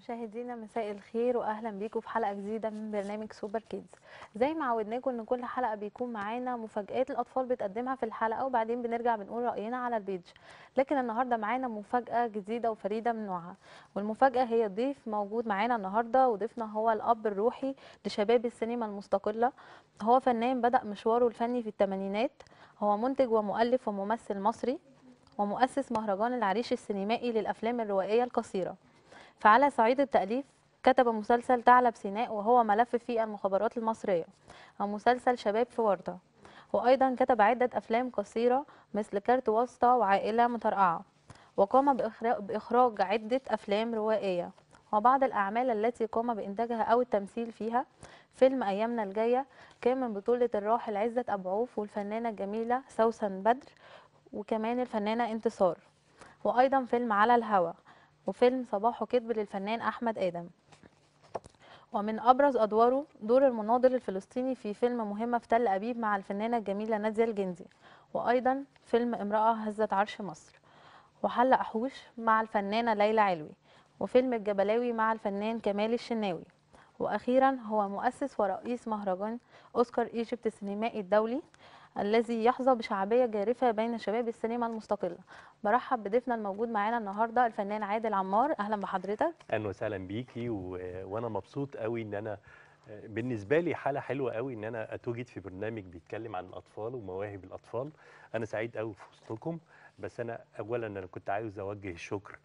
مشاهدينا مساء الخير واهلا بيكم في حلقه جديده من برنامج سوبر كيدز زي ما عودناكم ان كل حلقه بيكون معانا مفاجات الاطفال بتقدمها في الحلقه وبعدين بنرجع بنقول راينا على البيج لكن النهارده معانا مفاجاه جديده وفريده من نوعها والمفاجاه هي ضيف موجود معانا النهارده وضيفنا هو الاب الروحي لشباب السينما المستقله هو فنان بدا مشواره الفني في الثمانينات هو منتج ومؤلف وممثل مصري ومؤسس مهرجان العريش السينمائي للافلام الروائيه القصيره فعلى صعيد التأليف كتب مسلسل ثعلب سيناء وهو ملف في المخابرات المصرية ومسلسل شباب في ورطة وأيضا كتب عدة أفلام قصيرة مثل كارت واسطة وعائلة مترقعة وقام بإخراج- بإخراج عدة أفلام روائية وبعض الأعمال التي قام بإنتاجها أو التمثيل فيها فيلم أيامنا الجاية كان من بطولة الراحل عزت أبو عوف والفنانة الجميلة سوسن بدر وكمان الفنانة انتصار وأيضا فيلم على الهوى وفيلم صباح وكذب للفنان أحمد آدم ومن أبرز أدواره دور المناضل الفلسطيني في فيلم مهمة في تل أبيب مع الفنانة الجميلة نادية الجندي وأيضا فيلم امرأة هزت عرش مصر وحل أحوش مع الفنانة ليلى علوي وفيلم الجبلاوي مع الفنان كمال الشناوي وأخيرا هو مؤسس ورئيس مهرجان أوسكار إيجيبت السينمائي الدولي الذي يحظى بشعبية جارفة بين شباب السينما المستقلة برحب بضيفنا الموجود معانا النهارده الفنان عادل عمار اهلا بحضرتك اهلا وسهلا بيكي و... وانا مبسوط قوي ان انا بالنسبه لي حاله حلوه قوي ان انا اتوجد في برنامج بيتكلم عن الاطفال ومواهب الاطفال انا سعيد قوي في وسطكم بس انا اولا انا كنت عاوز اوجه الشكر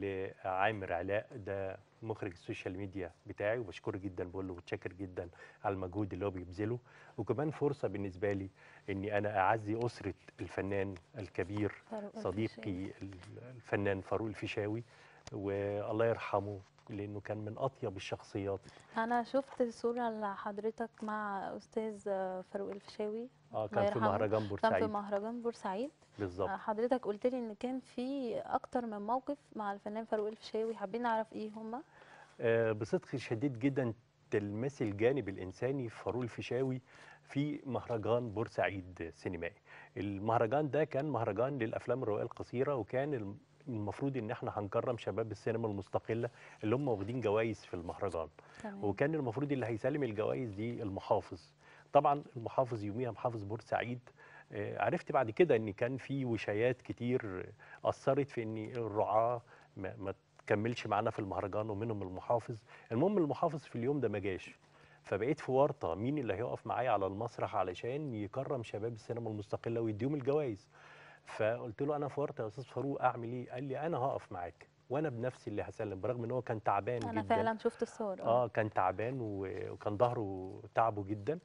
لعامر علاء ده مخرج السوشيال ميديا بتاعي وبشكره جدا بقول له متشكر جدا على المجهود اللي هو بيبذله وكمان فرصه بالنسبه لي اني انا اعزي اسره الفنان الكبير فاروق صديقي الفنان فاروق الفيشاوي والله يرحمه لانه كان من اطيب الشخصيات انا شفت صوره لحضرتك مع استاذ فاروق الفيشاوي اه الله كان في يرحمه. مهرجان كان في بورسعيد مهرجان بورسعيد بالظبط حضرتك قلت لي ان كان في اكتر من موقف مع الفنان فاروق الفيشاوي حابين نعرف ايه هما آه بصدق شديد جدا تلمسي الجانب الانساني في فاروق الفيشاوي في مهرجان بورسعيد سينمائي المهرجان ده كان مهرجان للافلام الروائيه القصيره وكان الم- المفروض ان احنا هنكرم شباب السينما المستقله اللي هم واخدين جوائز في المهرجان تمام وكان المفروض اللي هيسلم الجوائز دي المحافظ طبعا المحافظ يوميها محافظ بورسعيد آه، عرفت بعد كده ان كان في وشايات كتير اثرت في ان الرعاه ما, ما تكملش معانا في المهرجان ومنهم المحافظ المهم المحافظ في اليوم ده ما جاش فبقيت في ورطه مين اللي هيقف معايا على المسرح علشان يكرم شباب السينما المستقله ويديهم الجوائز فقلت له انا في ورطه يا استاذ فاروق اعمل ايه قال لي انا هقف معاك وانا بنفسي اللي هسلم برغم ان هو كان تعبان انا جدا فعلا شفت الصور اه كان تعبان و- وكان ظهره تعبه جدا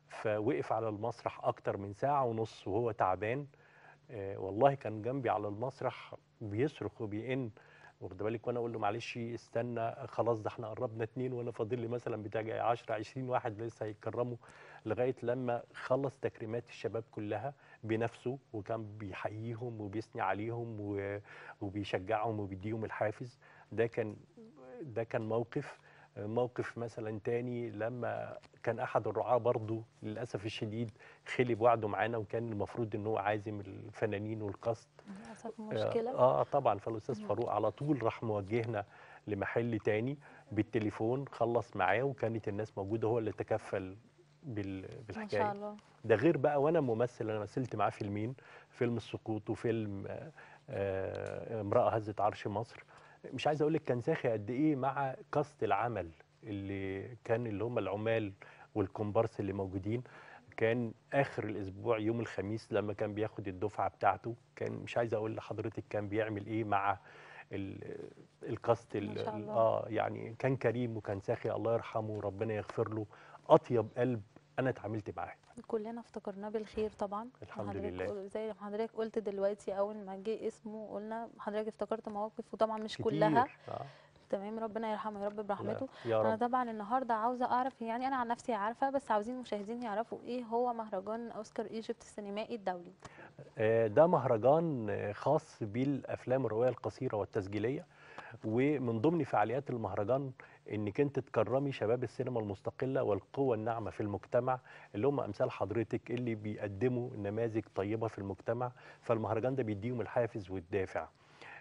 فوقف على المسرح اكتر من ساعه ونص وهو تعبان آه والله كان جنبي على المسرح بيصرخ وبيئن واخد بالك وانا اقول له معلش استنى خلاص ده احنا قربنا اتنين وانا فاضل لي مثلا بتاع 10 20 واحد لسه هيتكرموا لغايه لما خلص تكريمات الشباب كلها بنفسه وكان بيحييهم وبيثني عليهم و- وبيشجعهم وبيديهم الحافز ده كان ده كان موقف موقف مثلا تاني لما كان احد الرعاة برضه للاسف الشديد خلي وعده معانا وكان المفروض ان هو عازم الفنانين والقصد للاسف مشكله اه طبعا فالاستاذ فاروق على طول راح موجهنا لمحل تاني بالتليفون خلص معاه وكانت الناس موجوده هو اللي تكفل بال- ما شاء بالحكايه الله ده غير بقى وانا ممثل انا مثلت معاه فيلمين فيلم السقوط وفيلم آه، آه، امراه هزت عرش مصر مش عايز اقول لك كان ساخي قد ايه مع كاست العمل اللي كان اللي هم العمال والكومبارس اللي موجودين كان اخر الاسبوع يوم الخميس لما كان بياخد الدفعه بتاعته كان مش عايز اقول لحضرتك كان بيعمل ايه مع ال- الكاست ال- ما شاء الله. اه يعني كان كريم وكان ساخي الله يرحمه وربنا يغفر له اطيب قلب انا اتعاملت معاه كلنا افتكرناه بالخير طبعا الحمد حضرتك لله. قل- زي ما حضرتك قلت دلوقتي اول ما جه اسمه قلنا حضرتك افتكرت مواقف وطبعا مش كتير. كلها آه. تمام ربنا يرحمه يا رب برحمته يا انا رب طبعا النهارده عاوزه اعرف يعني انا عن نفسي عارفه بس عاوزين المشاهدين يعرفوا ايه هو مهرجان اوسكار ايجيبت السينمائي الدولي آه، ده مهرجان آه، خاص بالافلام الروايه القصيره والتسجيليه ومن ضمن فعاليات المهرجان انك انت تكرمي شباب السينما المستقله والقوى الناعمه في المجتمع اللي هم امثال حضرتك اللي بيقدموا نماذج طيبه في المجتمع فالمهرجان ده بيديهم الحافز والدافع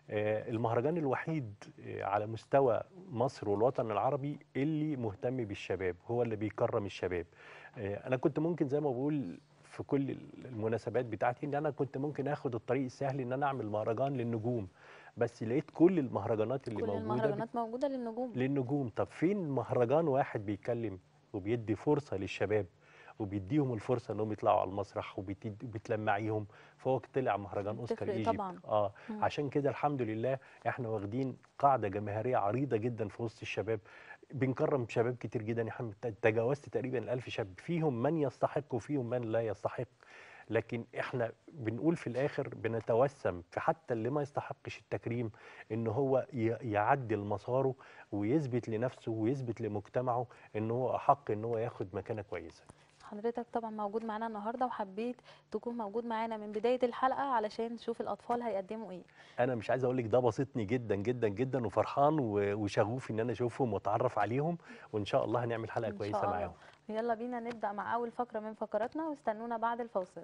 آه، المهرجان الوحيد آه، على مستوى مصر والوطن العربي اللي مهتم بالشباب هو اللي بيكرم الشباب آه، انا كنت ممكن زي ما بقول في كل المناسبات بتاعتي ان انا كنت ممكن اخد الطريق السهل ان انا اعمل مهرجان للنجوم بس لقيت كل المهرجانات اللي كل موجوده المهرجانات موجوده للنجوم للنجوم طب فين مهرجان واحد بيتكلم وبيدي فرصة للشباب وبيديهم الفرصة انهم يطلعوا على المسرح وبتد- وبتلمعيهم فهو طلع مهرجان اوسكار بتفرق ايجيبت طبعاً. اه مم. عشان كده الحمد لله احنا واخدين قاعدة جماهيرية عريضة جدا في وسط الشباب بنكرم شباب كتير جدا يا محمد تجاوزت تقريبا الألف شاب فيهم من يستحق وفيهم من لا يستحق لكن احنا بنقول في الاخر بنتوسم في حتى اللي ما يستحقش التكريم ان هو ي- يعدل مساره ويثبت لنفسه ويثبت لمجتمعه ان هو احق ان هو ياخد مكانه كويسه حضرتك طبعا موجود معانا النهارده وحبيت تكون موجود معانا من بدايه الحلقه علشان نشوف الاطفال هيقدموا ايه انا مش عايز اقول لك ده بسطني جدا جدا جدا وفرحان و- وشغوف ان انا اشوفهم واتعرف عليهم وان شاء الله هنعمل حلقه إن كويسه شاء الله. معاهم يلا بينا نبدا مع اول فقره من فقراتنا واستنونا بعد الفاصل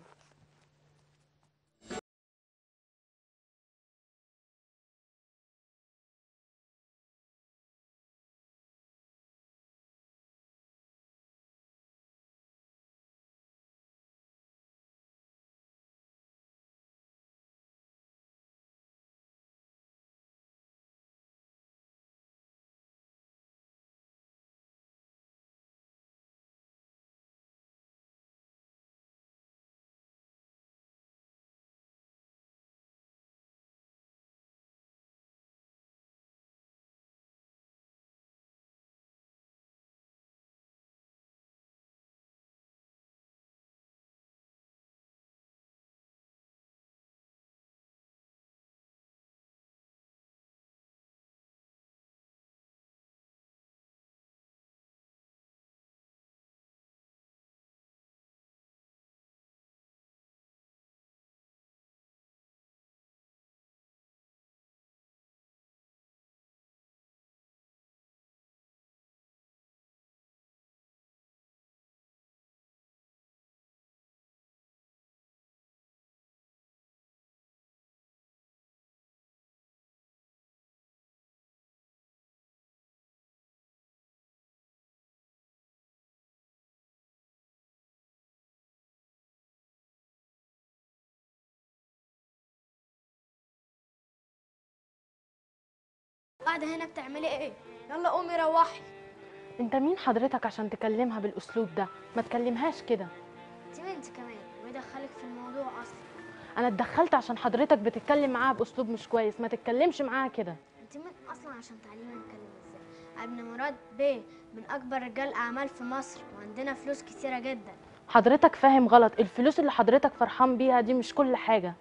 قاعدة هنا بتعملي ايه؟ يلا قومي روحي انت مين حضرتك عشان تكلمها بالاسلوب ده ما تكلمهاش كده انت انت كمان ويدخلك في الموضوع اصلا انا اتدخلت عشان حضرتك بتتكلم معاها باسلوب مش كويس ما تتكلمش معاها كده انت مين اصلا عشان تعلمينا نتكلم ازاي؟ ابن مراد بيه من اكبر رجال اعمال في مصر وعندنا فلوس كتيرة جدا حضرتك فاهم غلط الفلوس اللي حضرتك فرحان بيها دي مش كل حاجه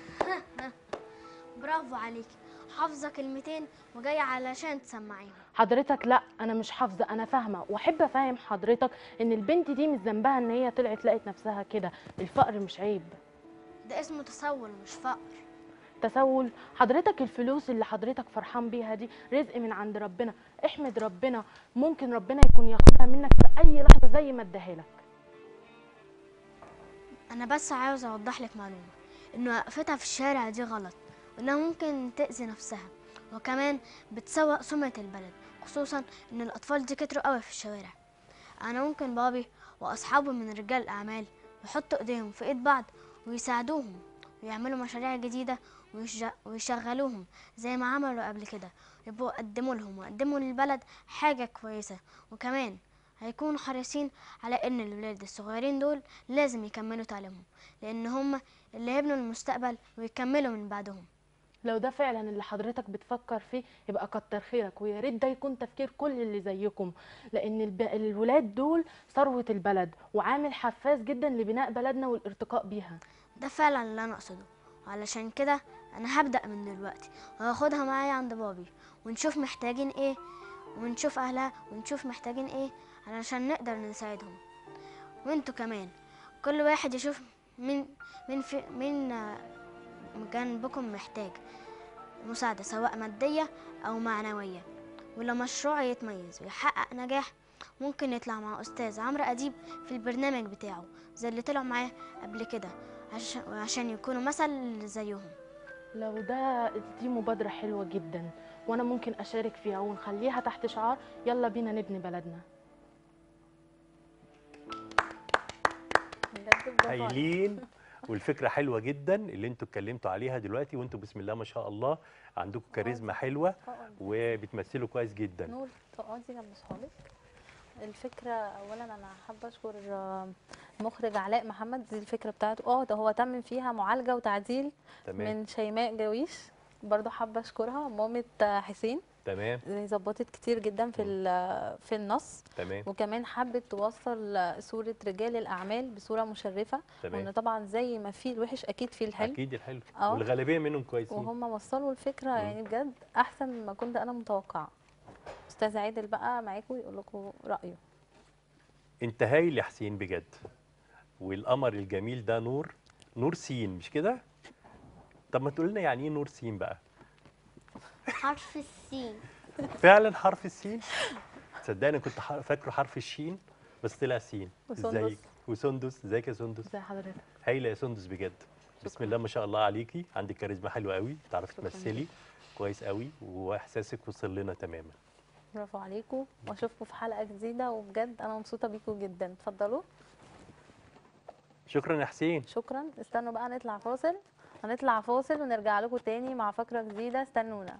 برافو عليكي حافظة كلمتين وجاية علشان تسمعيهم حضرتك لا انا مش حافظه انا فاهمه واحب افهم حضرتك ان البنت دي مش ذنبها ان هي طلعت لقت نفسها كده الفقر مش عيب ده اسمه تسول مش فقر تسول حضرتك الفلوس اللي حضرتك فرحان بيها دي رزق من عند ربنا احمد ربنا ممكن ربنا يكون ياخدها منك في اي لحظه زي ما اداها لك انا بس عاوز اوضح لك معلومة ان وقفتها في الشارع دي غلط وانها ممكن تأذي نفسها وكمان بتسوء سمعة البلد خصوصا ان الاطفال دي كتروا قوي في الشوارع انا ممكن بابي واصحابه من رجال الاعمال يحطوا ايديهم في ايد بعض ويساعدوهم ويعملوا مشاريع جديدة ويش- ويشغلوهم زي ما عملوا قبل كده يبقوا قدموا لهم وقدموا للبلد حاجة كويسة وكمان هيكونوا حريصين على ان الولاد الصغيرين دول لازم يكملوا تعليمهم لان هم اللي هيبنوا المستقبل ويكملوا من بعدهم لو ده فعلا اللي حضرتك بتفكر فيه يبقى كتر خيرك ويا ريت ده يكون تفكير كل اللي زيكم لان الب... الولاد دول ثروه البلد وعامل حفاز جدا لبناء بلدنا والارتقاء بيها ده فعلا اللي انا اقصده وعلشان كده انا هبدأ من دلوقتي وهاخدها معايا عند بابي ونشوف محتاجين ايه ونشوف اهلها ونشوف محتاجين ايه علشان نقدر نساعدهم وانتوا كمان كل واحد يشوف مين مين في مين آه، جنبكم محتاج مساعدة سواء مادية أو معنوية ولو مشروع يتميز ويحقق نجاح ممكن يطلع مع أستاذ عمرو أديب في البرنامج بتاعه زي اللي طلع معاه قبل كده عشان, عشان يكونوا مثل زيهم لو ده دي مبادرة حلوة جدا وانا ممكن اشارك فيها ونخليها تحت شعار يلا بينا نبني بلدنا بجد برافو عليك. هايلين والفكره حلوه جدا اللي انتوا اتكلمتوا عليها دلوقتي وانتوا بسم الله ما شاء الله عندكم كاريزما حلوه اقعد. وبتمثلوا كويس جدا نور تقعدي جنب صحابك الفكرة أولا أنا حابة أشكر آه، المخرج علاء محمد دي الفكرة بتاعته اه ده هو تم فيها معالجة وتعديل تمام من شيماء جويش برضو حابة أشكرها مامة آه، حسين تمام دي ظبطت كتير جدا في ال- في النص تمام وكمان حبت توصل صورة رجال الأعمال بصورة مشرفة وإن تمام طبعا زي ما في الوحش أكيد في الحلو اكيد الحلو اه. والغالبيه منهم كويسين وهم وصلوا الفكرة يعني بجد أحسن مما كنت أنا متوقعة أستاذ عادل بقى معاكم يقول لكم رأيه انت هايل يا حسين بجد والقمر الجميل ده نور نور سين مش كده طب ما تقول لنا يعني ايه نور سين بقى حرف السين فعلا حرف السين تصدقني كنت ح- فاكره حرف الشين بس طلع سين وسندس. ازيك وسندس ازيك يا سندس ازي حضرتك هايله يا سندس بجد بسم الله ما شاء الله عليكي عندك كاريزما حلوه قوي بتعرفي شكراً تمثلي كويس قوي واحساسك وصل لنا تماما برافو عليكم واشوفكم في حلقه جديده وبجد انا مبسوطه بيكم جدا اتفضلوا شكرا يا حسين شكرا استنوا بقى نطلع فاصل هنطلع فاصل ونرجع لكم تاني مع فقره جديده استنونا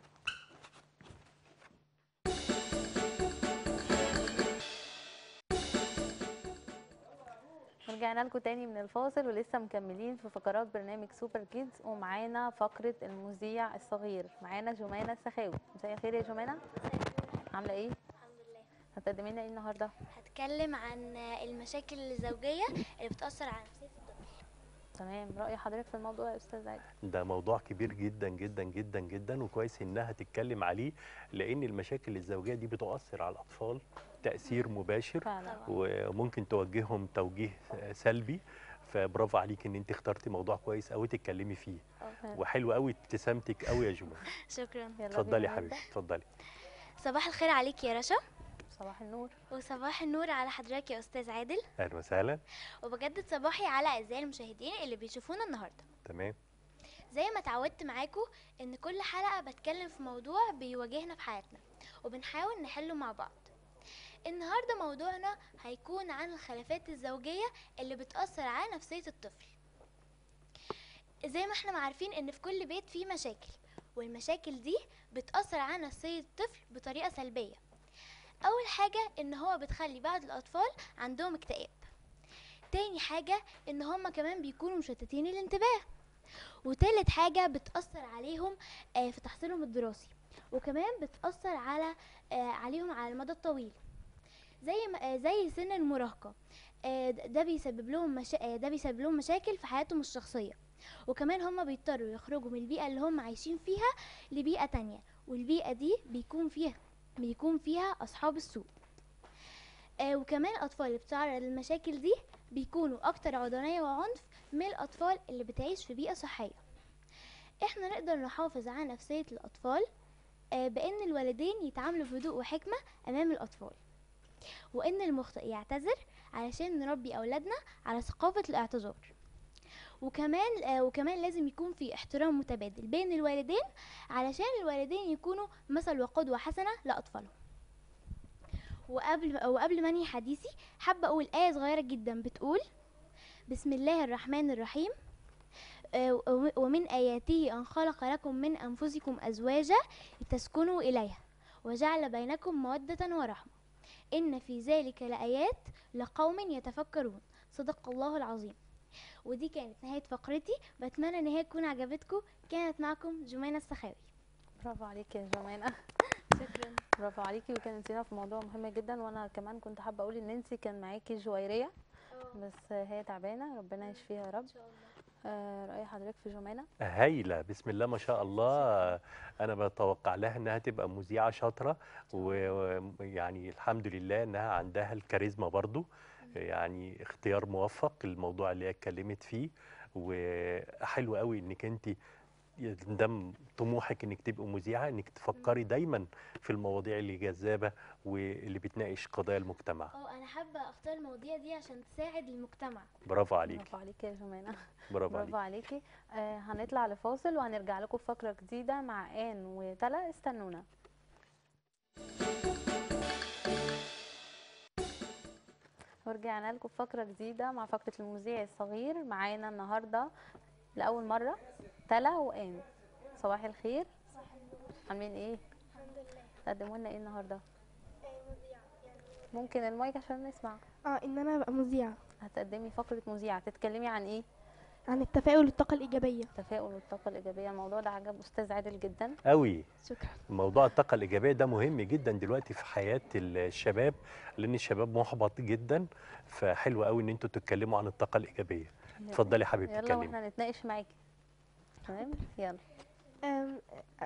رجعنا لكم تاني من الفاصل ولسه مكملين في فقرات برنامج سوبر كيدز ومعانا فقره المذيع الصغير معانا جمانه السخاوي مساء الخير يا جمانه عامله ايه الحمد لله هتقدمي لنا ايه النهارده هتكلم عن المشاكل الزوجية اللي بتأثر على نفسية الطفل تمام رأي حضرتك في الموضوع يا أستاذ عادل ده موضوع كبير جدا جدا جدا جدا وكويس انها تتكلم عليه لان المشاكل الزوجيه دي بتؤثر على الاطفال تاثير مباشر فعلا وممكن توجههم توجيه سلبي فبرافو عليك ان انت اخترتي موضوع كويس قوي تتكلمي فيه فعلا. وحلو قوي ابتسامتك قوي يا جمال شكرا يلا اتفضلي بينا يا حبيبتي نبدأ. اتفضلي صباح الخير عليك يا رشا صباح النور وصباح النور على حضرتك يا أستاذ عادل اهلا وسهلا وبجدد صباحي على أعزائي المشاهدين اللي بيشوفونا النهاردة تمام زي ما اتعودت معاكم ان كل حلقة بتكلم في موضوع بيواجهنا في حياتنا وبنحاول نحله مع بعض النهاردة موضوعنا هيكون عن الخلافات الزوجية اللي بتأثر على نفسية الطفل زي ما احنا عارفين ان في كل بيت فيه مشاكل والمشاكل دي بتأثر على نفسية الطفل بطريقة سلبية أول حاجة إن هو بتخلي بعض الأطفال عندهم اكتئاب تاني حاجة إن هما كمان بيكونوا مشتتين الانتباه وتالت حاجة بتأثر عليهم آه، في تحصيلهم الدراسي وكمان بتأثر على آه، عليهم على المدى الطويل زي ما آه، زي سن المراهقة آه، د- ده بيسبب لهم مشا... آه، ده بيسبب لهم مشاكل في حياتهم الشخصية وكمان هم بيضطروا يخرجوا من البيئة اللي هم عايشين فيها لبيئة تانية والبيئة دي بيكون فيها بيكون فيها أصحاب السوء آه وكمان الأطفال اللي بتتعرض للمشاكل دي بيكونوا أكتر عدوانية وعنف من الأطفال اللي بتعيش في بيئة صحية احنا نقدر نحافظ على نفسية الأطفال آه، بأن الوالدين يتعاملوا بهدوء وحكمة أمام الأطفال وأن المخطئ يعتذر علشان نربي أولادنا على ثقافة الاعتذار وكمان آه، وكمان لازم يكون في احترام متبادل بين الوالدين علشان الوالدين يكونوا مثل وقدوة حسنة لأطفالهم وقبل وقبل ما انهي حديثي حابة أقول آية صغيرة جدا بتقول بسم الله الرحمن الرحيم آه، وم- ومن آياته أن خلق لكم من أنفسكم أزواجا لتسكنوا إليها وجعل بينكم مودة ورحمة إن في ذلك لآيات لقوم يتفكرون صدق الله العظيم ودي كانت نهاية فقرتي بتمنى إن هي تكون عجبتكم كانت معكم جمانة السخاوي برافو عليكي يا جمانة شكرا برافو عليكي وكانت في موضوع مهم جدا وانا كمان كنت حابه اقول ان انت كان معاكي جويريه بس هي تعبانه ربنا يشفيها يا رب آه راي حضرتك في جمانه هايله بسم الله ما شاء الله انا بتوقع لها انها تبقى مذيعه شاطره ويعني الحمد لله انها عندها الكاريزما برضو يعني اختيار موفق الموضوع اللي هي اتكلمت فيه وحلو قوي انك انت ده طموحك انك تبقي مذيعه انك تفكري دايما في المواضيع اللي جذابه واللي بتناقش قضايا المجتمع اه انا حابه اختار المواضيع دي عشان تساعد المجتمع برافو عليك برافو عليكي يا جمانة برافو برافو عليك عليكي آه هنطلع لفاصل وهنرجع لكم في فقرة جديدة مع آن وتلا استنونا ورجعنا لكم في فقرة جديدة مع فقرة المذيع الصغير معانا النهاردة لأول مرة تلا وآن صباح الخير عاملين ايه؟ الحمد لله تقدموا لنا ايه النهاردة؟ ممكن المايك عشان نسمع اه ان انا ابقى مذيعه هتقدمي فقرة مذيعة تتكلمي عن ايه؟ عن التفاؤل والطاقه الايجابيه التفاؤل والطاقة الإيجابية الموضوع ده عجب أستاذ عادل جدا قوي شكرا موضوع الطاقة الإيجابية ده مهم جدا دلوقتي في حياة الشباب لأن الشباب محبط جدا فحلو قوي إن أنتوا تتكلموا عن الطاقة الإيجابية اتفضلي يا حبيبتي يلا اتكلمي واحنا نتناقش معاكي تمام يلا أم،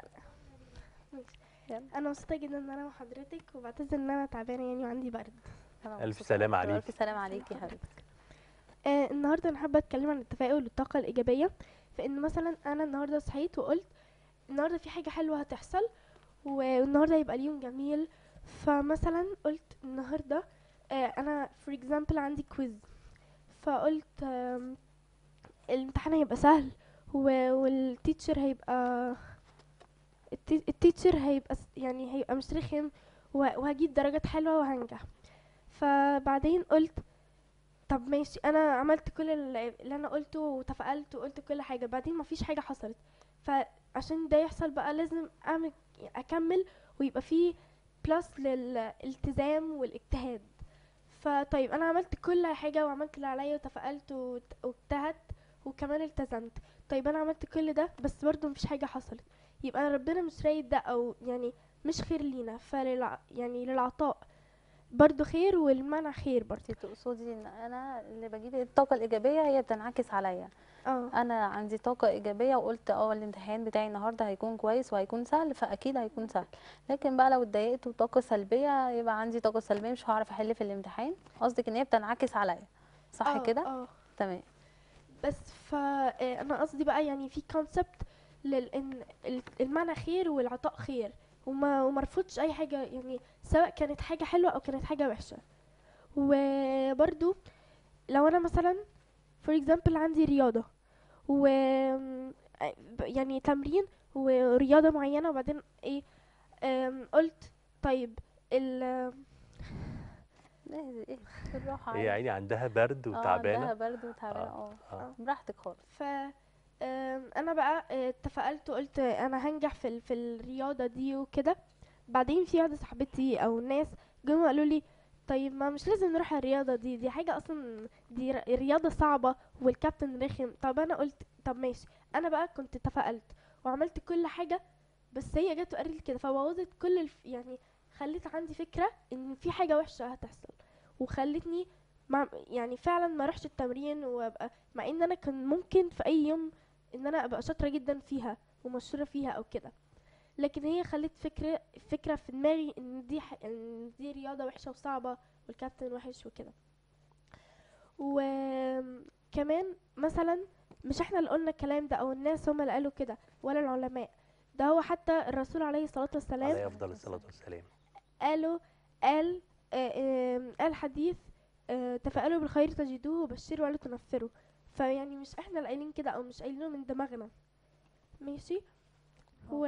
يلا انا مبسوطه جدا ان انا مع حضرتك وبعتذر ان انا تعبانه يعني وعندي برد أنا ألف مبسوطة سلامة أكتر. عليكي. ألف سلامة عليكي يا حبيبتي آه النهارده انا حابه اتكلم عن التفاؤل والطاقه الايجابيه فان مثلا انا النهارده صحيت وقلت النهارده في حاجه حلوه هتحصل والنهارده هيبقى اليوم جميل فمثلا قلت النهارده آه انا فور اكزامبل عندي كويز فقلت آم، الامتحان هيبقى سهل و- والتيتشر هيبقى التي- التيتشر هيبقى س- يعني هيبقى مش رخم وه- وهجيب درجات حلوه وهنجح فبعدين قلت طب ماشي انا عملت كل ال- اللي انا قلته وتفائلت وقلت كل حاجه بعدين مفيش حاجه حصلت فعشان ده يحصل بقى لازم اعمل اكمل ويبقى فيه بلس للالتزام والاجتهاد فطيب انا عملت كل حاجه وعملت اللي عليا وتفائلت وت- واجتهدت وكمان التزمت طيب انا عملت كل ده بس برضه مفيش حاجه حصلت يبقى ربنا مش رايد ده او يعني مش خير لينا فللع يعني للعطاء برضه خير والمنع خير برضه انت تقصدي ان انا اللي بجيب الطاقة الإيجابية هي بتنعكس عليا اه انا عندي طاقة إيجابية وقلت اه الامتحان بتاعي النهاردة هيكون كويس وهيكون سهل فأكيد هيكون سهل لكن بقى لو اتضايقت وطاقة سلبية يبقى عندي طاقة سلبية مش هعرف أحل في الامتحان قصدك ان هي بتنعكس عليا صح آه، كده اه تمام بس فانا قصدي بقى يعني في كونسبت لان ال- المعنى خير والعطاء خير وما ومرفضش اي حاجه يعني سواء كانت حاجه حلوه او كانت حاجه وحشه وبرضو لو انا مثلا فور اكزامبل عندي رياضه و يعني تمرين ورياضه معينه وبعدين ايه أم، قلت طيب ال ايه ايه بالراحة هي عادي. عيني عندها برد اه عندها وتعبانة برد وتعبانة اه آه. براحتك خالص ف آم، انا بقى آه، اتفائلت وقلت انا هنجح في ال- في الرياضه دي وكده بعدين في واحده صاحبتي او ناس جم قالوا لي طيب ما مش لازم نروح الرياضه دي دي حاجه اصلا دي ر- رياضه صعبه والكابتن رخم طب انا قلت طب ماشي انا بقى كنت تفائلت وعملت كل حاجه بس هي جت وقالت لي كده فبوظت كل الف... يعني خليت عندي فكره ان في حاجه وحشه هتحصل وخلتني مع... يعني فعلا ما اروحش التمرين وابقى مع ان انا كان ممكن في اي يوم ان انا ابقى شاطره جدا فيها ومشهوره فيها او كده لكن هي خلت فكره فكره في دماغي ان دي ح... ان دي رياضه وحشه وصعبه والكابتن وحش وكده وكمان مثلا مش احنا اللي قلنا الكلام ده او الناس هم اللي قالوا كده ولا العلماء ده هو حتى الرسول عليه الصلاه والسلام عليه أفضل الصلاة والسلام قالوا قال آه، آم، قال حديث آه، تفائلوا بالخير تجدوه وبشروا ولا تنفروا فيعني مش احنا اللي قايلين كده او مش قايلينه من دماغنا ماشي و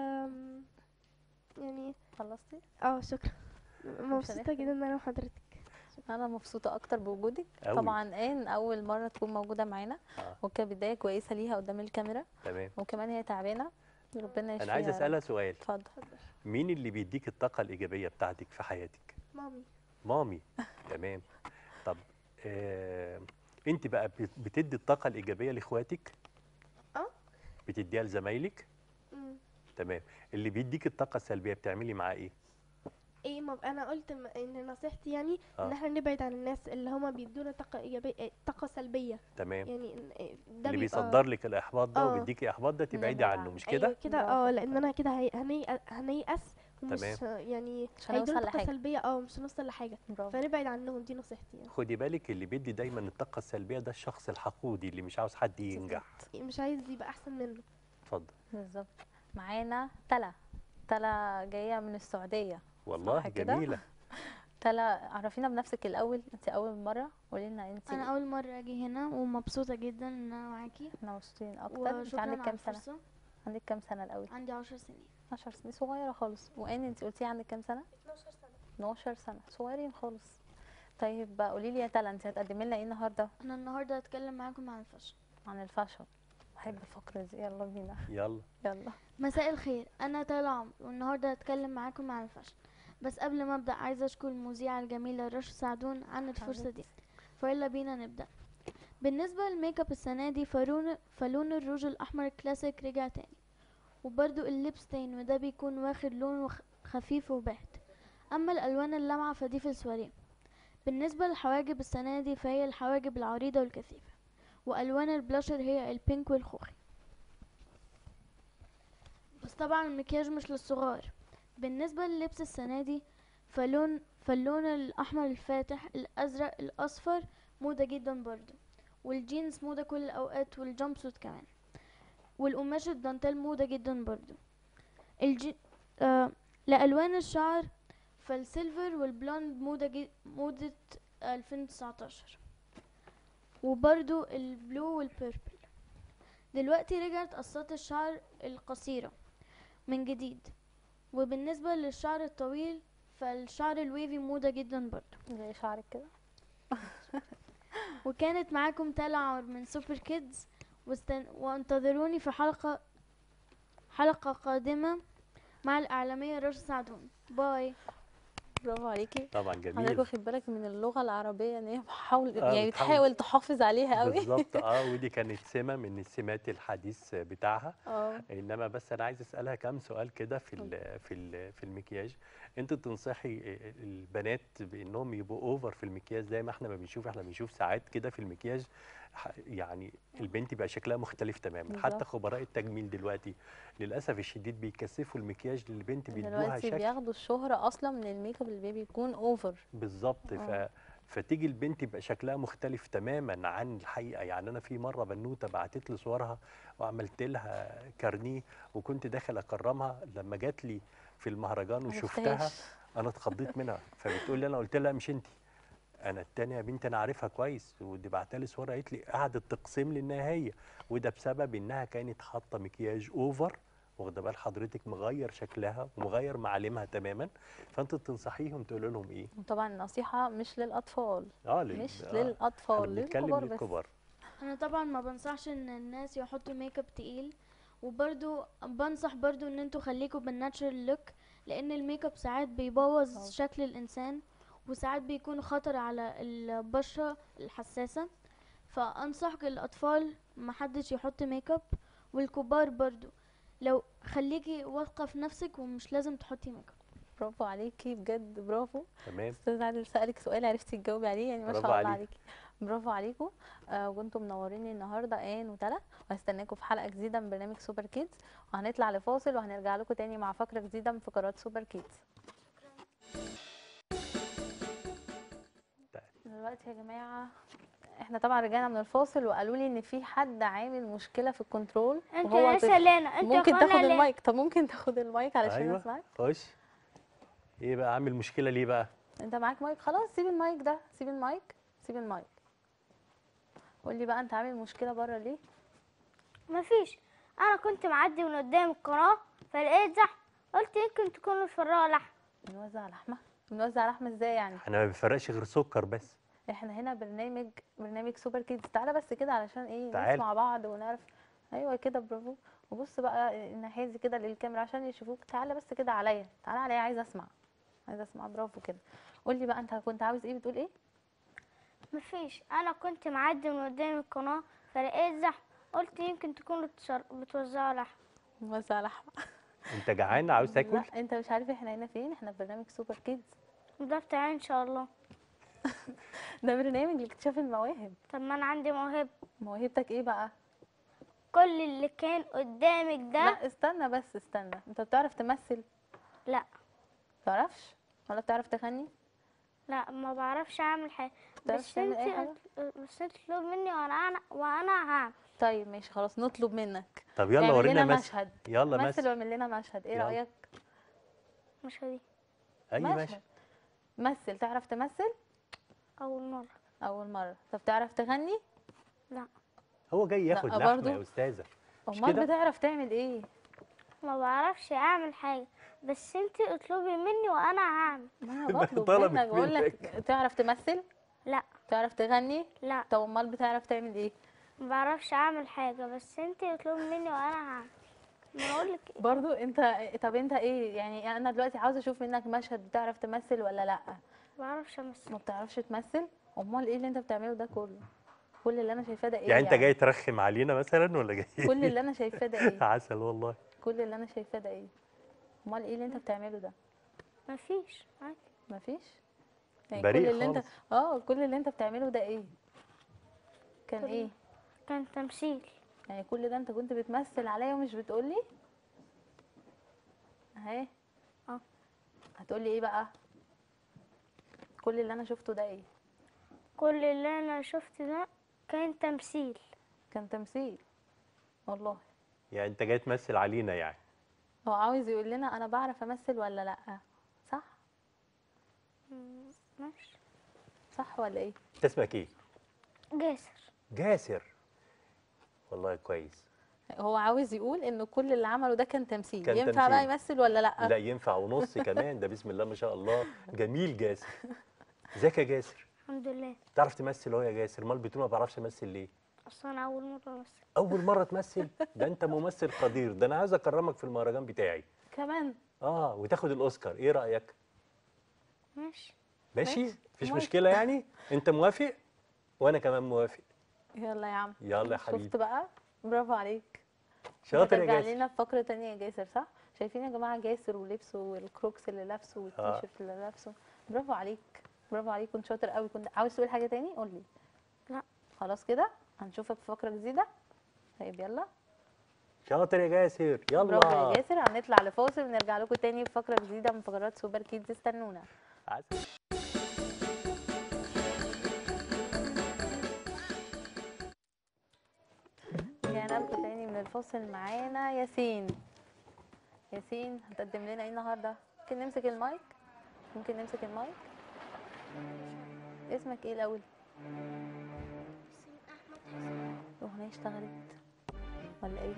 يعني خلصتي اه شكرا مبسوطة هنختم. جدا ان انا وحضرتك انا مبسوطه اكتر بوجودك أوي. طبعا ان اول مره تكون موجوده معانا آه. وكبدايه كويسه ليها قدام الكاميرا تمام وكمان هي تعبانه ربنا يشفيها أنا عايز يا رب. أسألها سؤال اتفضل مين اللي بيديك الطاقة الإيجابية بتاعتك في حياتك؟ مامي مامي تمام طب آه، انت بقى بت- بتدي الطاقه الايجابيه لاخواتك اه. بتديها لزمايلك مم. تمام اللي بيديك الطاقه السلبيه بتعملي معاه ايه ايه ما انا قلت م- ان نصيحتي يعني آه. ان احنا نبعد عن الناس اللي هما بيدونا طاقة ايجابية إيه، طاقة سلبية تمام يعني إن- إيه، ده اللي بيبقى- بيصدر لك الاحباط ده آه. وبيديكي احباط ده تبعدي نبعد عنه عنه. مش ايوه كده كده برافو. اه لان انا كده هي- هني- هنيأس ومش تمام. يعني مش هنوصل هيدونا طاقة لحاجة. سلبية اه مش هنوصل لحاجة برافو فنبعد عنهم دي نصيحتي يعني خدي بالك اللي بيدي دايما الطاقه السلبيه ده الشخص الحقودي اللي مش عاوز حد ينجح مش عايز يبقى احسن منه اتفضل بالظبط معانا تلا تلا جايه من السعوديه والله صح كده؟ جميله تلا عرفينا بنفسك الاول انت اول مره قولي لنا انت انا اول مره اجي هنا ومبسوطه جدا ان انا معاكي احنا مبسوطين اكتر انت وشكرا عندك على كام سنه الفرصه عندك كام سنه الاول عندي عشر سنين 12 سنه صغيره خالص وان انت قلتي عندك كام سنه 12 سنة 12 سنه صغيرين خالص طيب قولي لي يا تلا انت هتقدمي لنا ايه النهارده انا النهارده هتكلم معاكم عن الفاشن عن الفاشن بحب الفقره دي يلا بينا يلا يلا مساء الخير انا تالا عمرو والنهارده هتكلم معاكم عن الفاشن بس قبل ما ابدا عايزه اشكر المذيعه الجميله رشا سعدون عن الفرصه دي فيلا بينا نبدا بالنسبه للميك اب السنه دي فلون فلون الروج الاحمر الكلاسيك رجع تاني وبرده الليبستين وده بيكون واخد لون وخ- خفيف وباهت اما الالوان اللامعه فدي في السواريه بالنسبه للحواجب السنه دي فهي الحواجب العريضه والكثيفه والوان البلاشر هي البينك والخوخي بس طبعا المكياج مش للصغار بالنسبة للبس السنة دي فلون فاللون الأحمر الفاتح الأزرق الأصفر موضة جدا برضو والجينز موضة كل الأوقات والجامب سوت كمان والقماش الدانتيل موضة جدا برضو الجي... آه... لألوان الشعر فالسيلفر والبلوند موضة جي... موضة 2019 وبرضو البلو والبيربل دلوقتي رجعت قصات الشعر القصيرة من جديد وبالنسبة للشعر الطويل فالشعر الويفي موضة جدا برضو زي شعرك كده وكانت معاكم تالا عمر من سوبر كيدز واستن... وانتظروني في حلقة حلقة قادمة مع الإعلامية رشا سعدون باي برافو عليكي طبعا حضرتك جميل واخد بالك من اللغه العربيه ان هي بحاول آه، يعني بتحاول- بتحاول تحافظ عليها قوي بالظبط اه ودي كانت سمه من السمات الحديث بتاعها اه انما بس انا عايز اسالها كام سؤال كده في ال في ال في المكياج انت تنصحي البنات بانهم يبقوا اوفر في المكياج زي ما احنا ما بنشوف احنا بنشوف ساعات كده في المكياج ح- يعني البنت يبقى شكلها مختلف تماما حتى بالظبط. خبراء التجميل دلوقتي للاسف الشديد بيكثفوا المكياج للبنت بيدوها دلوقتي شكل بياخدوا الشهره اصلا من الميك اب اللي بيكون اوفر بالظبط ف... آه. فتيجي البنت يبقى شكلها مختلف تماما عن الحقيقه يعني انا في مره بنوته بعتت لي صورها وعملت لها كارنيه وكنت داخل اكرمها لما جات لي في المهرجان وشفتها عرفتهاش. انا اتخضيت منها فبتقول لي انا قلت لها مش انت انا التانية يا بنتي انا عارفها كويس ودي بعتها لي صوره قالت لي قعدت تقسم لي انها هي وده بسبب انها كانت حاطه مكياج اوفر واخده بال حضرتك مغير شكلها ومغير معالمها تماما فانت تنصحيهم تقول لهم ايه وطبعا النصيحه مش للاطفال اه لل- مش آه، احنا للاطفال بنتكلم للكبار بس للكبار انا طبعا ما بنصحش ان الناس يحطوا ميك اب تقيل وبرضو بنصح برضو ان انتوا خليكوا بالناتشرال لوك لان الميك اب ساعات بيبوظ طبعا. شكل الانسان وساعات بيكون خطر على البشرة الحساسة فانصح الاطفال محدش يحط ميك اب والكبار برضو لو خليكي واثقة في نفسك ومش لازم تحطي ميك اب برافو عليكي بجد برافو تمام استاذ عادل سألك سؤال عرفتي تجاوبي عليه يعني ما برافو شاء الله عليك. عليكي برافو عليكم آه وانتم منوريني النهارده ان وتلا وهستناكم في حلقه جديده من برنامج سوبر كيدز وهنطلع لفاصل وهنرجع لكم تاني مع فقره جديده من فقرات سوبر كيدز دلوقتي يا جماعه احنا طبعا رجعنا من الفاصل وقالوا لي ان في حد عامل مشكله في الكنترول انت وهو لسه طفل. لينا انت ممكن اخوانا تاخد ليه؟ المايك طب ممكن تاخد المايك علشان ايوه اسمعك خش ايه بقى عامل مشكله ليه بقى انت معاك مايك خلاص سيب المايك ده سيب المايك سيب المايك قول لي بقى انت عامل مشكله بره ليه مفيش انا كنت معدي من قدام القناه فلقيت زحمه قلت يمكن تكونوا بتفرقوا لحم بنوزع لحمه بنوزع لحمه ازاي يعني احنا ما بنفرقش غير سكر بس احنا هنا برنامج برنامج سوبر كيدز تعالى بس كده علشان ايه تعال. نسمع بعض ونعرف ايوه كده برافو وبص بقى الناحيه دي كده للكاميرا عشان يشوفوك تعالى بس كده عليا تعالى عليا عايزه اسمع عايزه اسمع برافو كده قول لي بقى انت كنت عاوز ايه بتقول ايه مفيش انا كنت معدي من قدام القناه فلقيت زحمه قلت يمكن تكونوا بتشر- بتوزعوا لحم بنوزع لحمه انت جعان عاوز تاكل لا انت مش عارف احنا هنا فين احنا في برنامج سوبر كيدز وده بتاعي ان شاء الله ده برنامج لاكتشاف المواهب طب ما انا عندي موهبه موهبتك ايه بقى كل اللي كان قدامك ده لا استنى بس استنى انت بتعرف تمثل لا بتعرفش ولا بتعرف تغني لا ما بعرفش اعمل حاجه بتعرفش بس تعمل انت اي حاجه بس انت تطلب مني وانا انا وانا هعمل طيب ماشي خلاص نطلب منك طب يلا تعمل ورينا لنا مشهد مشهد يلا مثل مثل واعمل لنا مشهد ايه يلا. رايك مش هدي اي مشهد. مشهد مثل تعرف تمثل اول مره اول مره طب تعرف تغني لا هو جاي ياخد لا، لحمه برضو. يا استاذه مش امال كده؟ بتعرف تعمل ايه ما بعرفش اعمل حاجه بس انتي اطلبي مني وانا هعمل ما انا ده بطلب طلبت منك بقول لك منك. تعرف تمثل لا تعرف تغني لا طب امال بتعرف تعمل ايه ما بعرفش اعمل حاجه بس انتي اطلبي مني وانا هعمل ما اقول لك برضو انت طب انت ايه يعني انا دلوقتي عاوزه اشوف منك مشهد بتعرف تمثل ولا لا ما بعرفش امثل ما بتعرفش تمثل امال ايه اللي انت بتعمله ده كله كل اللي انا شايفاه ده ايه يعني انت جاي ترخم علينا مثلا ولا جاي كل اللي انا شايفاه ده ايه عسل والله كل اللي انا شايفاه ده ايه امال ايه اللي انت بتعمله ده مفيش عادي مفيش يعني بريء كل اللي انت خالص. اه كل اللي انت بتعمله ده ايه كان كل- ايه كان تمثيل يعني كل ده انت كنت بتمثل عليا ومش بتقولي اهي اه. هتقولي ايه بقى كل اللي انا شفته ده ايه كل اللي انا شفت ده كان تمثيل كان تمثيل والله يعني انت جاي تمثل علينا يعني هو عاوز يقول لنا انا بعرف امثل ولا لا صح مم، ماشي صح ولا ايه انت اسمك ايه جاسر جاسر والله كويس هو عاوز يقول ان كل اللي عمله ده كان تمثيل كان ينفع بقى تمثيل. يمثل ولا لا لا ينفع ونص كمان ده بسم الله ما شاء الله جميل جاسر ازيك يا جاسر الحمد لله تعرف تمثل اهو يا جاسر امال بتقول ما بعرفش امثل ليه اصل انا اول مره امثل اول مره تمثل ده انت ممثل قدير ده انا عايز اكرمك في المهرجان بتاعي كمان اه وتاخد الاوسكار ايه رايك ماشي ماشي ماشي، مفيش موافق. مشكله يعني انت موافق وانا كمان موافق يلا يا عم يلا يا حبيبي شفت بقى برافو عليك شاطر يا ترجع جاسر لنا فقرة تانية يا جاسر صح؟ شايفين يا جماعة جاسر ولبسه والكروكس اللي لابسه والتيشيرت اللي لابسه برافو عليك برافو عليك كنت شاطر قوي كنت عاوز تقول حاجة تاني قول لي لا. خلاص كده هنشوفك في فقرة جديدة طيب يلا شاطر يا جاسر برافو يا يلا جاسر هنطلع لفاصل ونرجع لكم تاني في فقرة جديدة من فقرات سوبر كيدز استنونا عسل. رجعنا لكم تاني من الفاصل معانا ياسين ياسين هتقدم لنا ايه النهارده ممكن نمسك المايك ممكن نمسك المايك اسمك ايه الاول الاغنيه اشتغلت ولا ايه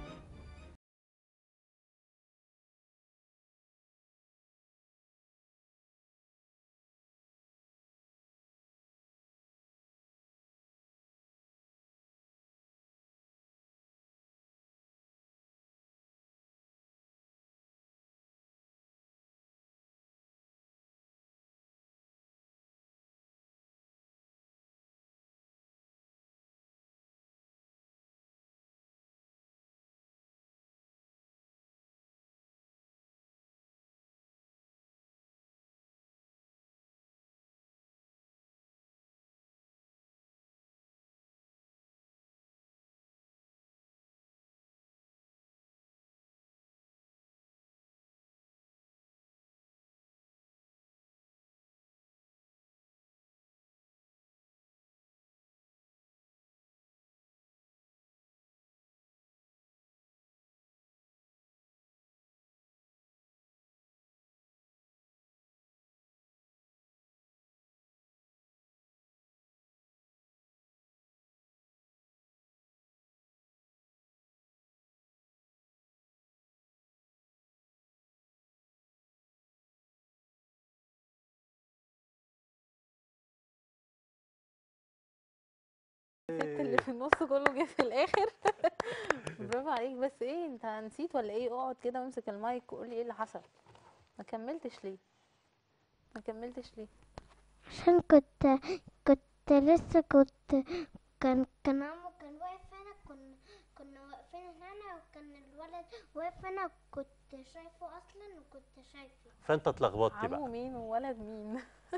الست اللي في النص كله جه في الاخر برافو عليك بس ايه انت نسيت ولا ايه اقعد كده وامسك المايك وقول لي ايه اللي حصل ما كملتش ليه ما كملتش ليه عشان كنت كنت لسه كنت كان كان عمو كان واقف هنا كنا كنا واقفين هنا وكان الولد واقف هنا كنت شايفه اصلا وكنت شايفه فانت اتلخبطت عمو بقى مين وولد مين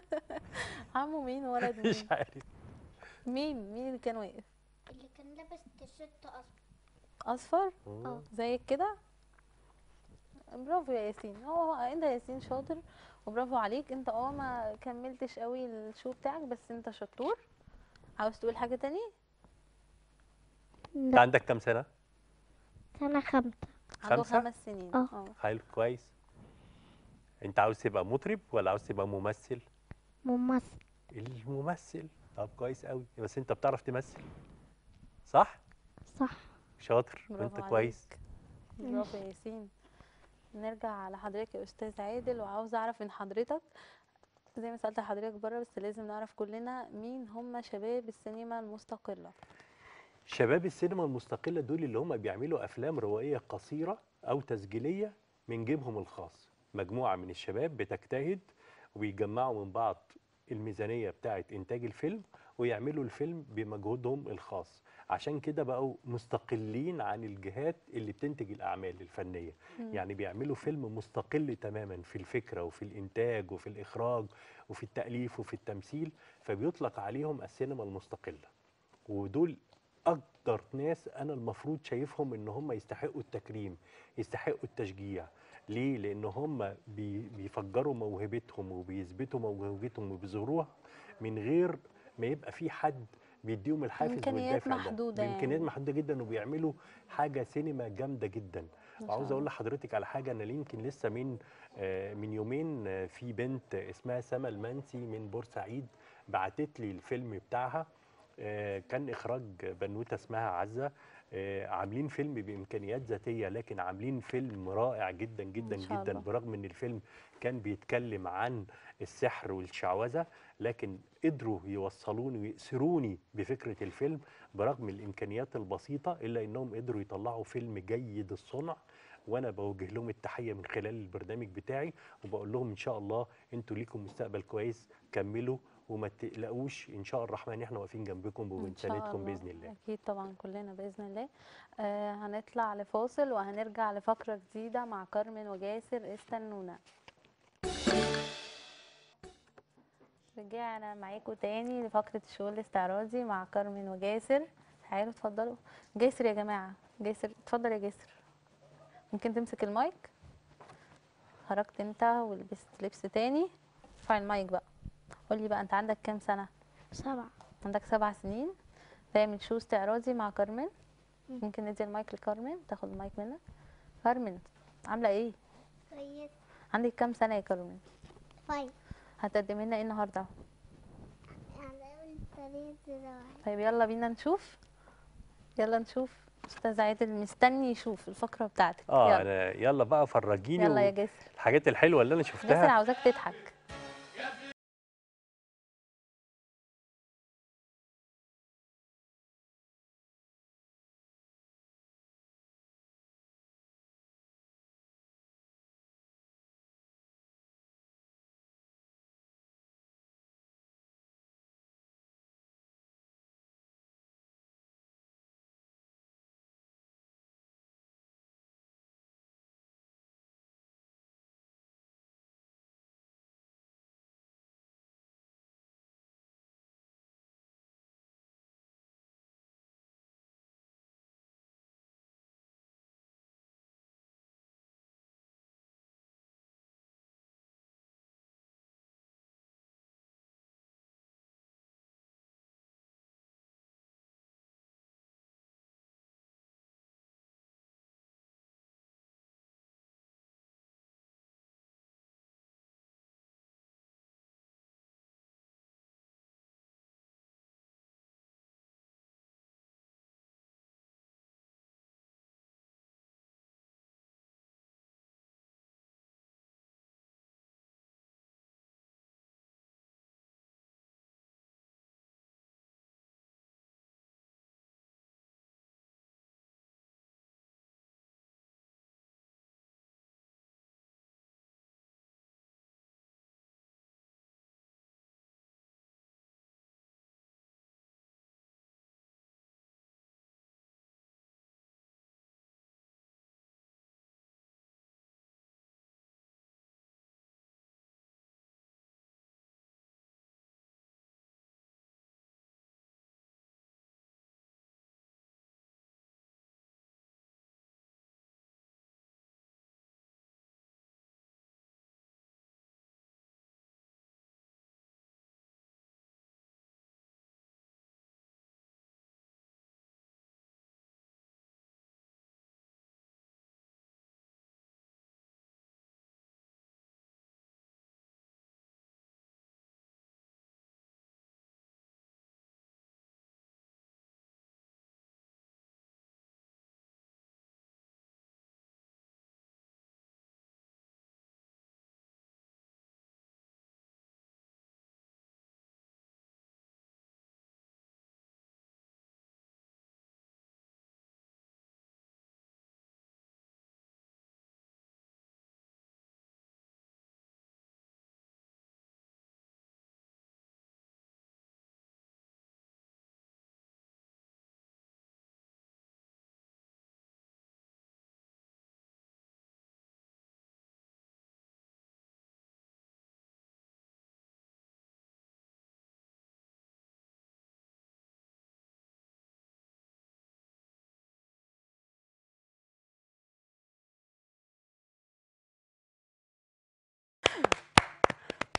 عمو مين وولد مش مين عارف مين مين اللي كان واقف اللي كان لابس تيشيرت اصلا اصفر مم. زيك كده برافو يا ياسين هو انت يا ياسين شاطر وبرافو عليك انت اه ما كملتش قوي الشو بتاعك بس انت شطور عاوز تقول حاجة تاني انت لا عندك كام سنه سنة خمسة عنده خمسة؟ خمس سنين اه. اه حلو كويس انت عاوز تبقى مطرب ولا عاوز تبقى ممثل ممثل الممثل طب كويس قوي بس انت بتعرف تمثل صح صح شاطر برافو انت عليك. كويس برافو يا ياسين نرجع على حضرتك يا استاذ عادل وعاوزه اعرف من حضرتك زي ما سالت حضرتك بره بس لازم نعرف كلنا مين هم شباب السينما المستقله شباب السينما المستقله دول اللي هم بيعملوا افلام روائيه قصيره او تسجيليه من جيبهم الخاص مجموعه من الشباب بتجتهد وبيجمعوا من بعض الميزانيه بتاعه انتاج الفيلم ويعملوا الفيلم بمجهودهم الخاص عشان كده بقوا مستقلين عن الجهات اللي بتنتج الاعمال الفنيه يعني بيعملوا فيلم مستقل تماما في الفكره وفي الانتاج وفي الاخراج وفي التاليف وفي التمثيل فبيطلق عليهم السينما المستقله ودول اكتر ناس انا المفروض شايفهم ان هم يستحقوا التكريم يستحقوا التشجيع ليه لان هم بي بيفجروا موهبتهم وبيثبتوا موهبتهم وبيظهروها من غير ما يبقى في حد بيديهم الحافز إمكانيات والدافع ده. محدودة بامكانيات يعني. محدوده جدا وبيعملوا حاجه سينما جامده جدا ما شاء وعاوز اقول الله. لحضرتك على حاجه انا يمكن لسه من آه، من يومين آه، في بنت اسمها سما المنسي من بورسعيد بعتت لي الفيلم بتاعها آه، كان اخراج بنوته اسمها عزه آه، عاملين فيلم بامكانيات ذاتيه لكن عاملين فيلم رائع جدا جدا ما شاء جدا الله. برغم ان الفيلم كان بيتكلم عن السحر والشعوذه لكن قدروا يوصلوني ويأسروني بفكره الفيلم برغم الامكانيات البسيطه الا انهم قدروا يطلعوا فيلم جيد الصنع وانا بوجه لهم التحيه من خلال البرنامج بتاعي وبقول لهم ان شاء الله انتوا ليكم مستقبل كويس كملوا وما تقلقوش ان شاء الرحمن احنا واقفين جنبكم إن شاء وبنساندكم الله. باذن الله اكيد طبعا كلنا باذن الله آه هنطلع لفاصل وهنرجع لفقره جديده مع كارمن وجاسر استنونا رجعنا معاكم تاني لفقره الشغل الاستعراضي مع كارمن وجاسر تعالوا اتفضلوا جاسر يا جماعه جاسر اتفضل يا جاسر ممكن تمسك المايك خرجت انت ولبست لبس تاني ارفع المايك بقى قولي بقى انت عندك كام سنه سبعة عندك سبع سنين تعمل شو استعراضي مع كارمن ممكن ندي المايك لكارمن تاخد المايك منك كارمن عامله ايه كويس عندك كام سنه يا كارمن فايف هتقدمي لنا ايه النهارده هنعمل طريقة زراعة طيب يلا بينا نشوف يلا نشوف استاذ عادل مستني يشوف الفقره بتاعتك اه يلا انا يلا بقى فرجيني يلا يا و- جاسر الحاجات الحلوه اللي انا جاسر شفتها عاوزاك تضحك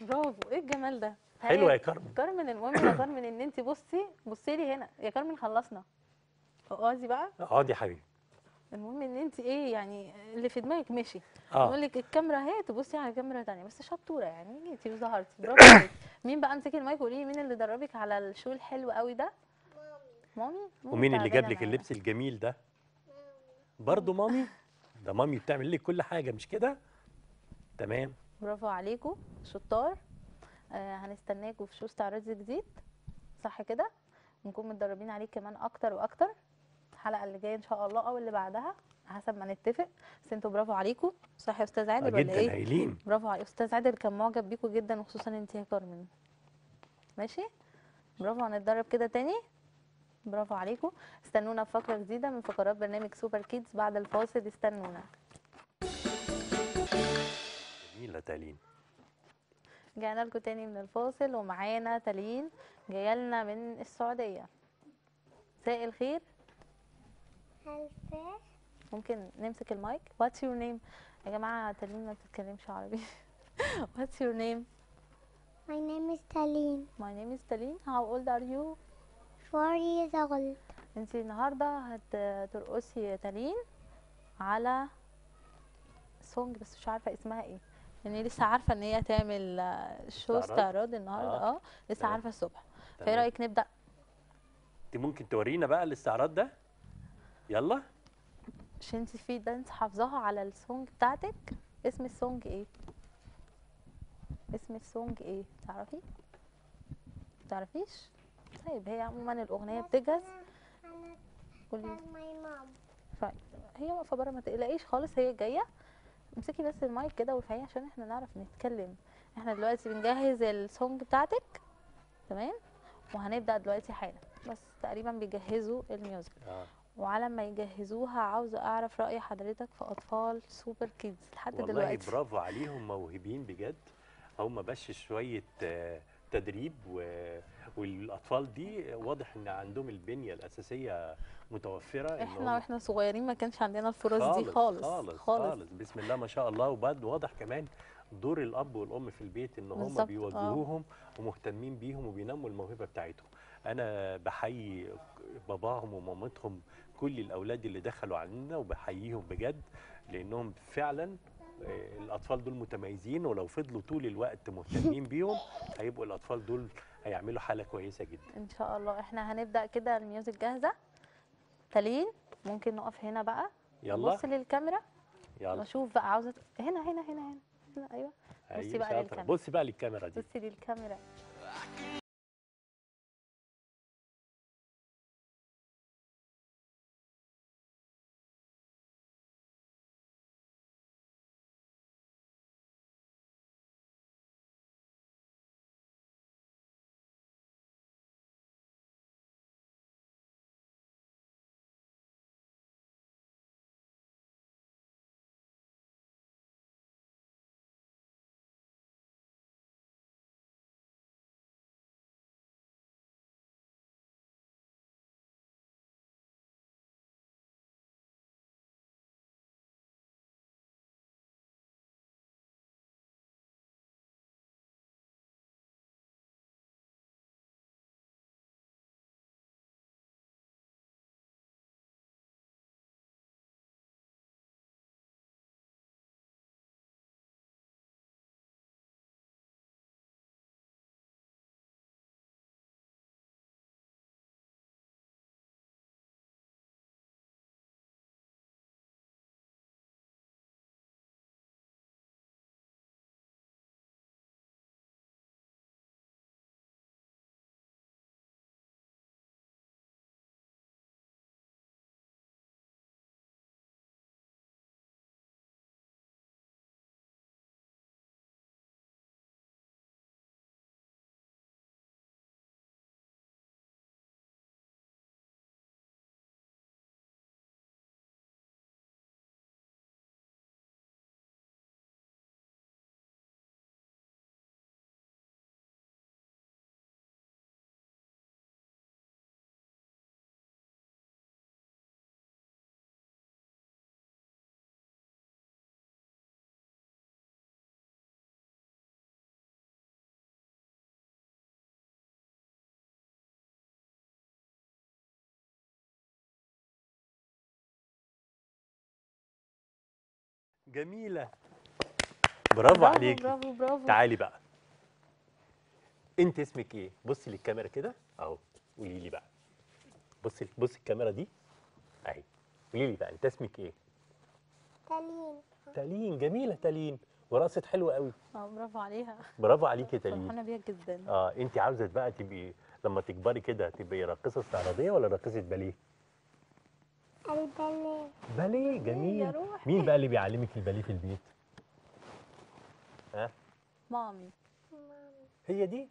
برافو ايه الجمال ده حلوه يا هاي. كارمن كارمن المهم يا كارمن ان انت بصي بصي لي هنا يا كارمن خلصنا اقعدي بقى اقعدي يا حبيبي المهم ان انت ايه يعني اللي في دماغك مشي اه نقول لك الكاميرا اهي تبصي على كاميرا تانية بس شطوره يعني جيتي وظهرتي برافو عليك مين بقى امسكي المايك وقولي لي مين اللي دربك على الشو الحلو قوي ده مامي مامي ومين اللي جاب تعبانة لك معانا. اللبس الجميل ده برضه مامي ده مامي بتعمل لك كل حاجه مش كده تمام برافو عليكم شطار آه هنستناكم في شو استعراض جديد صح كده ونكون متدربين عليه كمان اكتر واكتر الحلقه اللي جايه ان شاء الله او اللي بعدها حسب ما نتفق بس انتوا برافو عليكم صح يا استاذ آه عادل ولا جدا ايه هايلين برافو عليك استاذ عادل كان معجب بيكم جدا وخصوصا انت يا كارمن ماشي برافو هنتدرب كده تاني برافو عليكم استنونا في فقره جديده من فقرات برنامج سوبر كيدز بعد الفاصل استنونا جميله تالين رجعنا لكم تاني من الفاصل ومعانا تالين جايه لنا من السعوديه مساء الخير هلفاء ممكن نمسك المايك واتس يور نيم يا جماعه تالين ما بتتكلمش عربي واتس يور نيم My name is Taline. My name is تالين how old are you Four years old. انت النهارده هترقصي يا تالين على سونج بس مش عارفه اسمها ايه يعني لسه عارفه ان هي هتعمل آه، شو استعراض؟ استعراض النهارده آه. اه لسه تمام. عارفه الصبح فايه تمام. رايك نبدا انت ممكن تورينا بقى الاستعراض ده يلا مش انت في دانس حافظاها على السونج بتاعتك اسم السونج ايه اسم السونج ايه تعرفي تعرفيش طيب هي عموما الاغنيه بتجهز قولي My mom. طيب هي واقفه بره ما تقلقيش خالص هي جايه امسكي بس المايك كده وارفعيه عشان احنا نعرف نتكلم احنا دلوقتي بنجهز السونج بتاعتك تمام وهنبدا دلوقتي حالا بس تقريبا بيجهزوا الميوزك اه وعلى ما يجهزوها عاوزه اعرف راي حضرتك في اطفال سوبر كيدز لحد والله دلوقتي برافو عليهم موهوبين بجد هم بس شويه آه، تدريب و... والاطفال دي واضح ان عندهم البنيه الاساسيه متوفره إن احنا هم- واحنا صغيرين ما كانش عندنا الفرص دي خالص خالص خالص بسم الله ما شاء الله وبعد واضح كمان دور الاب والام في البيت ان هم بالظبط، آه. بيوجهوهم ومهتمين بيهم وبينموا الموهبه بتاعتهم انا بحيي باباهم ومامتهم كل الاولاد اللي دخلوا علينا وبحييهم بجد لانهم فعلا آه، الاطفال دول متميزين ولو فضلوا طول الوقت مهتمين بيهم هيبقوا الاطفال دول هيعملوا حاله كويسه جدا ان شاء الله احنا هنبدا كده الميوزك جاهزه تالين ممكن نقف هنا بقى يلا بص للكاميرا يلا واشوف بقى عاوزه هنا هنا هنا هنا, هنا. ايوه بصي أيوة بقى شاطرة. للكاميرا. بصي بقى للكاميرا دي بصي للكاميرا جميله برافو عليكي برافو برافو تعالي بقى انت اسمك ايه بصي للكاميرا كده اهو قولي لي بقى بصي بصي الكاميرا دي اهي قولي لي بقى انت اسمك ايه تالين تالين جميله تالين ورقصت حلوه قوي اه برافو عليها برافو عليكي يا تالين فرحانه بيها جدا اه انت عاوزه بقى تبقي لما تكبري كده تبقي راقصه استعراضيه ولا راقصه باليه البلد باليه جميل يا روحي. مين بقى اللي بيعلمك الباليه في البيت ها مامي هي دي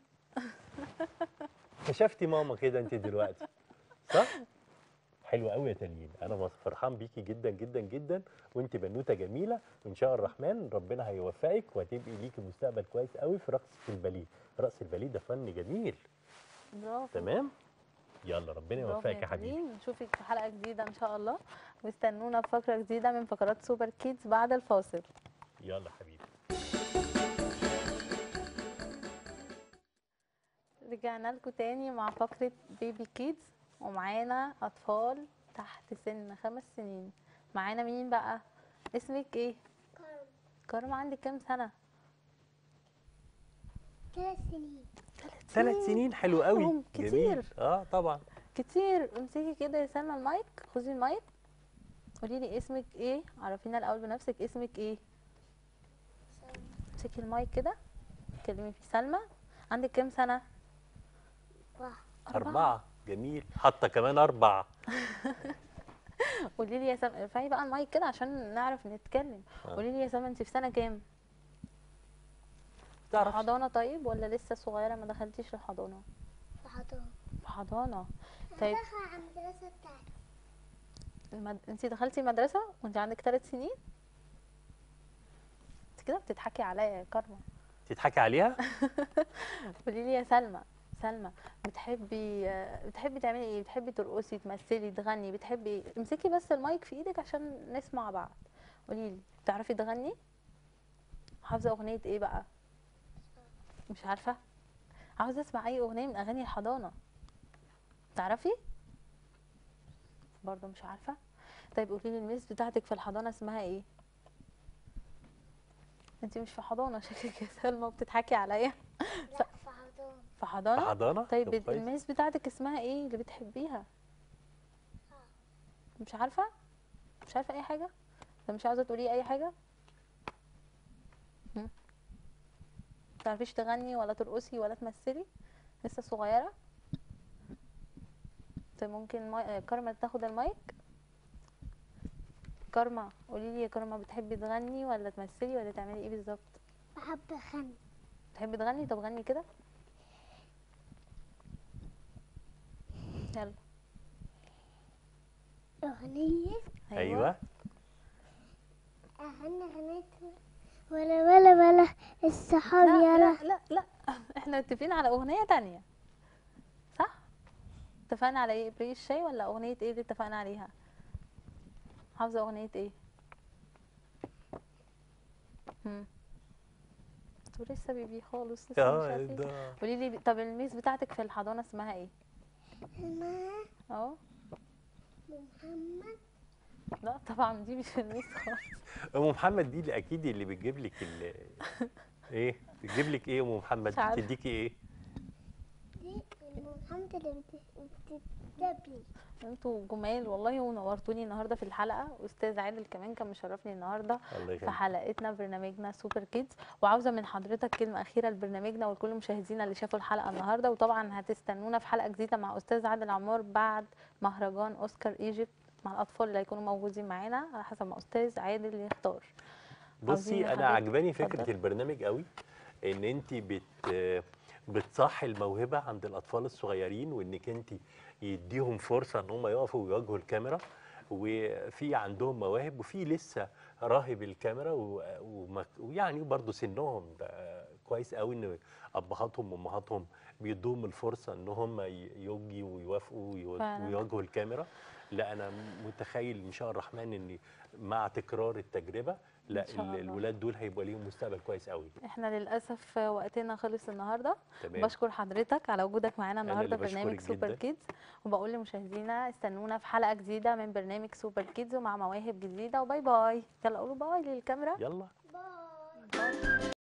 كشفتي ماما كده انت دلوقتي صح حلوه قوي يا تلين انا مص- فرحان بيكي جدا جدا جدا وانت بنوته جميله وان شاء الرحمن ربنا هيوفقك وهتبقي ليكي مستقبل كويس قوي في رقص الباليه رقص الباليه ده فن جميل برافو تمام يلا ربنا برافو يوفقك يا حبيبي كريم. نشوفك في حلقه جديده ان شاء الله واستنونا في فقره جديده من فقرات سوبر كيدز بعد الفاصل يلا حبيبي رجعنا لكم تاني مع فقرة بيبي كيدز ومعانا أطفال تحت سن خمس سنين معانا مين بقى؟ اسمك ايه؟ كرم عندك كام سنة؟ ثلاث سنين ثلاث سنين حلو قوي هم جميل كتير. اه طبعا كتير امسكي كده يا سلمى المايك خدي المايك قولي لي اسمك ايه؟ عرفينا الأول بنفسك اسمك ايه؟ امسكي المايك كده كلمي في سلمى عندك كام سنة؟ واحد أربعة جميل حاطة كمان أربع قولي لي يا سلمى ارفعي بقى المايك كده عشان نعرف نتكلم آه. قولي لي يا سلمى انت في سنة كام؟ تعرف حضانة طيب ولا لسه صغيرة ما دخلتيش الحضانة؟ في حضانة في حضانة طيب دخل على المدرسة بتاعتي المد... انت دخلتي المدرسة وانت عندك ثلاث سنين؟ انت كده بتضحكي عليا يا كارما تضحكي عليها قولي لي يا سلمى سلمى بتحبي بتحبي تعملي ايه؟ بتحبي ترقصي تمثلي تغني بتحبي ايه؟ امسكي بس المايك في ايدك عشان نسمع بعض قولي لي بتعرفي تغني؟ حافظة اغنية ايه بقى؟ مش عارفة؟ عاوزة اسمع اي اغنية من اغاني الحضانة تعرفي؟ برضه مش عارفة؟ طيب قولي لي الميس بتاعتك في الحضانة اسمها ايه؟ انت مش في حضانة شكلك يا سلمى وبتضحكي عليا لا في حضانة في حضانة؟ حضانة طيب طب كويس. الميس بتاعتك اسمها ايه اللي بتحبيها مش عارفه مش عارفه اي حاجه طب مش عاوزه تقولي اي حاجه هم؟ متعرفيش تغني ولا ترقصي ولا تمثلي لسه صغيره طيب ممكن ماي... كارما تاخد المايك كارما قولي لي يا كارما بتحبي تغني ولا تمثلي ولا تعملي ايه بالظبط بحب أغني بتحبي تغني طب غني كده يلا أغنية أيوة أغني أغنية ولا ولا ولا الصحاب لا يلا لا لا لا احنا متفقين على اغنيه تانية صح اتفقنا على ايه بري الشاي ولا اغنيه ايه اللي اتفقنا عليها حافظه اغنيه ايه هم انتوا لسه بيبي خالص لسه مش اه عارفين ده قولي لي طب الميس بتاعتك في الحضانه اسمها ايه اسمها اه محمد لا طبعا دي مش الميس خالص ام محمد دي اللي اكيد اللي بتجيب لك ال ايه بتجيب لك ايه ام محمد مش عارفة. بتديكي ايه دي أم محمد اللي بت- بتكتب لي انتوا جمال والله ونورتوني النهارده في الحلقه واستاذ عادل كمان كان مشرفني النهارده الله في يخليك حلقتنا برنامجنا سوبر كيدز وعاوزه من حضرتك كلمه اخيره لبرنامجنا ولكل مشاهدينا اللي شافوا الحلقه النهارده وطبعا هتستنونا في حلقه جديده مع استاذ عادل عمار بعد مهرجان اوسكار ايجيبت مع الاطفال اللي هيكونوا موجودين معانا على حسب ما استاذ عادل يختار عاوزين بصي انا حضرتك عجباني فكره اتفضل. البرنامج قوي ان انت بت بتصحي الموهبه عند الاطفال الصغيرين وانك انت يديهم فرصه ان هم يقفوا ويواجهوا الكاميرا وفي عندهم مواهب وفي لسه راهب الكاميرا و- وما- ويعني برضو سنهم ده كويس قوي ان ابهاتهم وامهاتهم بيدوهم الفرصه ان هم ي- يجي ويوافقوا ويو- فعلاً. ويواجهوا الكاميرا لا انا متخيل ان شاء الرحمن ان مع تكرار التجربه لا إن شاء ال- الله. الولاد دول هيبقى ليهم مستقبل كويس قوي احنا للاسف وقتنا خلص النهارده تمام بشكر حضرتك على وجودك معانا أنا النهارده اللي في برنامج بشكرك سوبر جداً. كيدز وبقول لمشاهدينا استنونا في حلقه جديده من برنامج سوبر كيدز ومع مواهب جديده وباي باي يلا قولوا باي للكاميرا يلا باي